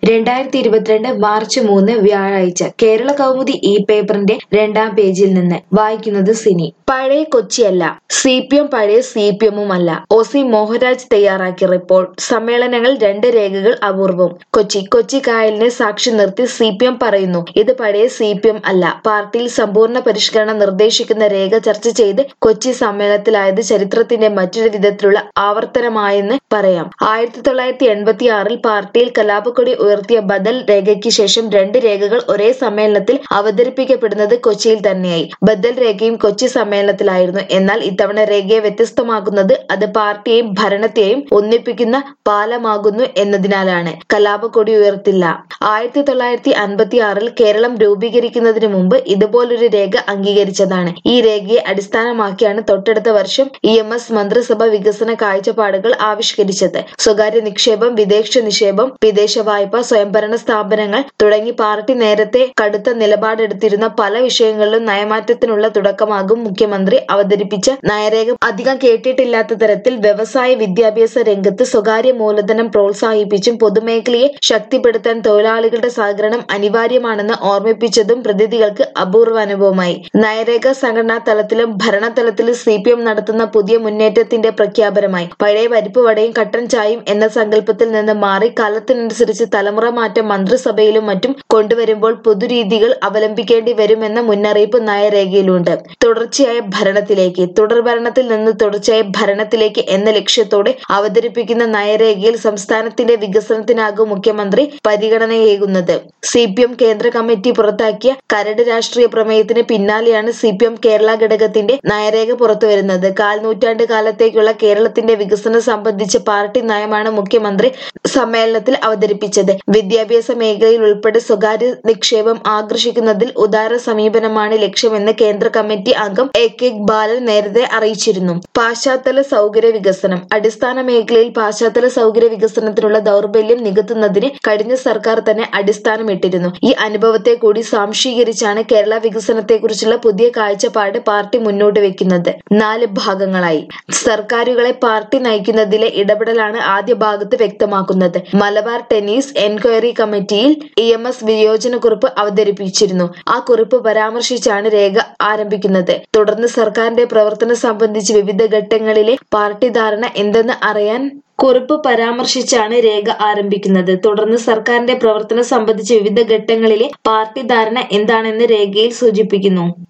രണ്ടായിരത്തി ഇരുപത്തിരണ്ട് മാർച്ച് മൂന്ന് വ്യാഴാഴ്ച കേരള കൗമുദി ഈ പേപ്പറിന്റെ രണ്ടാം പേജിൽ നിന്ന് വായിക്കുന്നത് സിനി പഴയ കൊച്ചിയല്ല സി പി എം പഴയ സി പി എമ്മും അല്ല ഒ സി മോഹൻരാജ് തയ്യാറാക്കിയ റിപ്പോർട്ട് സമ്മേളനങ്ങൾ രണ്ട് രേഖകൾ അപൂർവം കൊച്ചി കൊച്ചി കായലിനെ സാക്ഷി നിർത്തി സി പി എം പറയുന്നു ഇത് പഴയ സി പി എം അല്ല പാർട്ടിയിൽ സമ്പൂർണ്ണ പരിഷ്കരണം നിർദ്ദേശിക്കുന്ന രേഖ ചർച്ച ചെയ്ത് കൊച്ചി സമ്മേളനത്തിലായത് ചരിത്രത്തിന്റെ മറ്റൊരു വിധത്തിലുള്ള ആവർത്തനമായെന്ന് പറയാം ആയിരത്തി തൊള്ളായിരത്തി എൺപത്തി ആറിൽ പാർട്ടിയിൽ കലാപക്കൊടി ഉയർത്തിയ ബദൽ രേഖയ്ക്ക് ശേഷം രണ്ട് രേഖകൾ ഒരേ സമ്മേളനത്തിൽ അവതരിപ്പിക്കപ്പെടുന്നത് കൊച്ചിയിൽ തന്നെയായി ബദൽ രേഖയും കൊച്ചി സമ്മേളനത്തിലായിരുന്നു എന്നാൽ ഇത്തവണ രേഖയെ വ്യത്യസ്തമാക്കുന്നത് അത് പാർട്ടിയെയും ഭരണത്തെയും ഒന്നിപ്പിക്കുന്ന പാലമാകുന്നു എന്നതിനാലാണ് കലാപക്കൊടി ഉയർത്തില്ല ആയിരത്തി തൊള്ളായിരത്തി അൻപത്തി ആറിൽ കേരളം രൂപീകരിക്കുന്നതിന് മുമ്പ് ഇതുപോലൊരു രേഖ അംഗീകരിച്ചതാണ് ഈ രേഖയെ അടിസ്ഥാനമാക്കിയാണ് തൊട്ടടുത്ത വർഷം ഇ എം എസ് മന്ത്രിസഭ വികസന കാഴ്ചപ്പാടുകൾ ആവിഷ്കരിച്ചത് സ്വകാര്യ നിക്ഷേപം വിദേശ നിക്ഷേപം വിദേശ വായ്പ സ്വയംഭരണ സ്ഥാപനങ്ങൾ തുടങ്ങി പാർട്ടി നേരത്തെ കടുത്ത നിലപാടെടുത്തിരുന്ന പല വിഷയങ്ങളിലും നയമാറ്റത്തിനുള്ള തുടക്കമാകും മുഖ്യമന്ത്രി അവതരിപ്പിച്ച നയരേഖ അധികം കേട്ടിട്ടില്ലാത്ത തരത്തിൽ വ്യവസായ വിദ്യാഭ്യാസ രംഗത്ത് സ്വകാര്യ മൂലധനം പ്രോത്സാഹിപ്പിച്ചും പൊതുമേഖലയെ ശക്തിപ്പെടുത്താൻ തൊഴിലാളികളുടെ സഹകരണം അനിവാര്യമാണെന്ന് ഓർമ്മിപ്പിച്ചതും പ്രതിനിധികൾക്ക് അപൂർവ അനുഭവമായി നയരേഖ സംഘടനാ തലത്തിലും ഭരണതലത്തിലും സി പി എം നടത്തുന്ന പുതിയ മുന്നേറ്റത്തിന്റെ പ്രഖ്യാപനമായി പഴയ പരിപ്പ് വടയും കട്ടൻ ചായയും എന്ന സങ്കല്പത്തിൽ നിന്ന് മാറി കാലത്തിനനുസരിച്ച് തലമുറ മാറ്റം മന്ത്രിസഭയിലും മറ്റും കൊണ്ടുവരുമ്പോൾ പുതുരീതികൾ അവലംബിക്കേണ്ടി വരുമെന്ന മുന്നറിയിപ്പ് നയരേഖയിലുണ്ട് തുടർച്ചയായ ഭരണത്തിലേക്ക് തുടർ ഭരണത്തിൽ നിന്ന് തുടർച്ചയായ ഭരണത്തിലേക്ക് എന്ന ലക്ഷ്യത്തോടെ അവതരിപ്പിക്കുന്ന നയരേഖയിൽ സംസ്ഥാനത്തിന്റെ വികസനത്തിനാകും മുഖ്യമന്ത്രി പരിഗണനയേകുന്നത് സി പി എം കേന്ദ്ര കമ്മിറ്റി പുറത്താക്കിയ കരട് രാഷ്ട്രീയ പ്രമേയത്തിന് പിന്നാലെയാണ് സി പി എം കേരള ഘടകത്തിന്റെ നയരേഖ പുറത്തുവരുന്നത് കാൽ നൂറ്റാണ്ട് കാലത്തേക്കുള്ള കേരളത്തിന്റെ വികസനം സംബന്ധിച്ച പാർട്ടി നയമാണ് മുഖ്യമന്ത്രി സമ്മേളനത്തിൽ അവതരിപ്പിച്ചത് വിദ്യാഭ്യാസ മേഖലയിൽ ഉൾപ്പെടെ സ്വകാര്യ നിക്ഷേപം ആകർഷിക്കുന്നതിൽ ഉദാര സമീപനമാണ് ലക്ഷ്യമെന്ന് കേന്ദ്ര കമ്മിറ്റി അംഗം എ കെ ബാലൻ നേരത്തെ അറിയിച്ചിരുന്നു പാശ്ചാത്തല സൗകര്യ വികസനം അടിസ്ഥാന മേഖലയിൽ പാശ്ചാത്തല സൗകര്യ വികസനത്തിനുള്ള ദൗർബല്യം നികത്തുന്നതിന് കഴിഞ്ഞ സർക്കാർ തന്നെ അടിസ്ഥാനമിട്ടിരുന്നു ഈ അനുഭവത്തെ കൂടി സാംശീകരിച്ചാണ് കേരള വികസനത്തെക്കുറിച്ചുള്ള പുതിയ കാഴ്ചപ്പാട് പാർട്ടി മുന്നോട്ട് വെക്കുന്നത് നാല് ഭാഗങ്ങളായി സർക്കാരുകളെ പാർട്ടി നയിക്കുന്നതിലെ ഇടപെടലാണ് ആദ്യ ഭാഗത്ത് വ്യക്തമാക്കുന്നത് മലബാർ ടെന്നീസ് എൻക്വയറി കമ്മിറ്റിയിൽ ഇ എം എസ് വിയോജനക്കുറിപ്പ് അവതരിപ്പിച്ചിരുന്നു ആ കുറിപ്പ് പരാമർശിച്ചാണ് രേഖ ആരംഭിക്കുന്നത് തുടർന്ന് സർക്കാരിന്റെ പ്രവർത്തനം സംബന്ധിച്ച് വിവിധ ഘട്ടങ്ങളിലെ പാർട്ടി ധാരണ എന്തെന്ന് അറിയാൻ കുറിപ്പ് പരാമർശിച്ചാണ് രേഖ ആരംഭിക്കുന്നത് തുടർന്ന് സർക്കാരിന്റെ പ്രവർത്തനം സംബന്ധിച്ച് വിവിധ ഘട്ടങ്ങളിലെ പാർട്ടി ധാരണ എന്താണെന്ന് രേഖയിൽ സൂചിപ്പിക്കുന്നു